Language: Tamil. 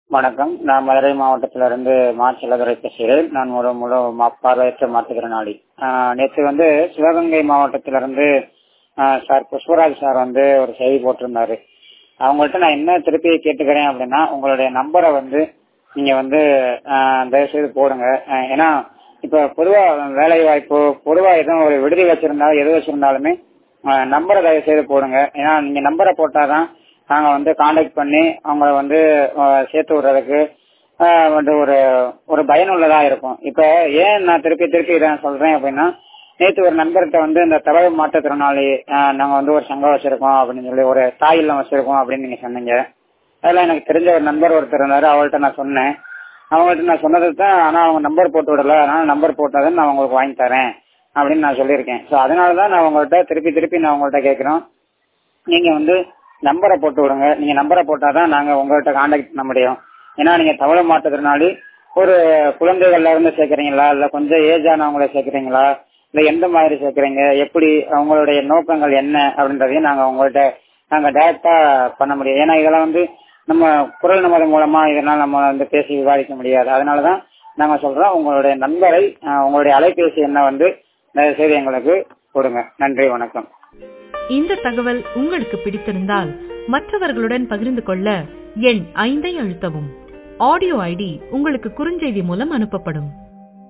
வணக்கம் நான் மதுரை மாவட்டத்திலிருந்து மா செல்லதுரை பேசுகிறேன் நான் ஒரு முழு மா- பார்வையற்ற மாற்றுத்திறனாளி ஆஹ் நேற்று வந்து சிவகங்கை மாவட்டத்திலிருந்து ஆஹ் சார் புஷ்பராஜ் சார் வந்து ஒரு செய்தி போட்டிருந்தாரு அவங்கள்ட்ட நான் என்ன திருப்பி கேட்டுக்கிறேன் அப்படின்னா உங்களுடைய நம்பரை வந்து நீங்க வந்து ஆஹ் தயவு செய்து போடுங்க ஆஹ் ஏன்னா இப்ப பொதுவா வேலை வாய்ப்பு பொதுவா எதுவும் ஒரு விடுதி வச்சிருந்தாலும் எது வச்சிருந்தாலுமே நம்பரை தயவு செய்து போடுங்க ஏன்னா நீங்க நம்பரை போட்டாதான் நாங்க வந்து காண்டாக்ட் பண்ணி அவங்கள வந்து ஆஹ் சேர்த்து விடுறதுக்கு ஆஹ் வந்து ஒரு ஒரு பயனுள்ளதா இருக்கும் இப்ப ஏன் நான் திருப்பி திருப்பி இதை சொல்றேன் அப்படின்னா நேற்று ஒரு நண்பர்கிட்ட வந்து இந்த தரவு மாற்றுத்திறனாளி ஆஹ் நாங்க வந்து ஒரு சங்கம் வச்சிருக்கோம் அப்படின்னு சொல்லி ஒரு தாய் இல்லம் வச்சிருக்கோம் அப்படின்னு நீங்க சொன்னீங்க அதெல்லாம் எனக்கு தெரிஞ்ச ஒரு நண்பர் ஒருத்தர் இருந்தாரு அவங்கள்ட்ட நான் சொன்னேன் அவங்கள்ட்ட நான் சொன்னது தான் ஆனா அவங்க நம்பர் போட்டு விடல அதனால நம்பர் போட்டாதான் நான் உங்களுக்கு வாங்கி தரேன் அப்படின்னு நான் சொல்லியிருக்கேன் ஸோ அதனால தான் நான் உங்கள்கிட்ட திருப்பி திருப்பி நான் உங்கள்கிட்ட கேட்கிறோம் நீங்க வந்து நம்பரை போட்டு விடுங்க நீங்க நம்பரை போட்டாதான் நாங்க உங்கள்கிட்ட காண்டாக்ட் பண்ண முடியும் ஏன்னா நீங்க தவள மாற்றத்தினாலே ஒரு குழந்தைகள்ல இருந்து சேர்க்கறீங்களா இல்ல கொஞ்சம் ஏஜ் ஆனவங்கள சேர்க்கறீங்களா இல்ல எந்த மாதிரி சேர்க்கறீங்க எப்படி அவங்களுடைய நோக்கங்கள் என்ன அப்படின்றதையும் நாங்க உங்கள்கிட்ட நாங்க டைரக்டா பண்ண முடியும் ஏன்னா இதெல்லாம் வந்து நம்ம குரல் நமது மூலமா இதெல்லாம் நம்ம வந்து பேசி விவாதிக்க முடியாது அதனாலதான் நாங்க சொல்றோம் உங்களுடைய நண்பரை அஹ், உங்களுடைய அலைபேசி எண்ணை வந்து தயவு செய்து எங்களுக்கு கொடுங்க நன்றி வணக்கம் இந்த தகவல் உங்களுக்கு பிடித்திருந்தால் மற்றவர்களுடன் பகிர்ந்து கொள்ள எண் ஐந்தை அழுத்தவும் ஆடியோ ஐடி உங்களுக்கு குறுஞ்செய்தி மூலம் அனுப்பப்படும்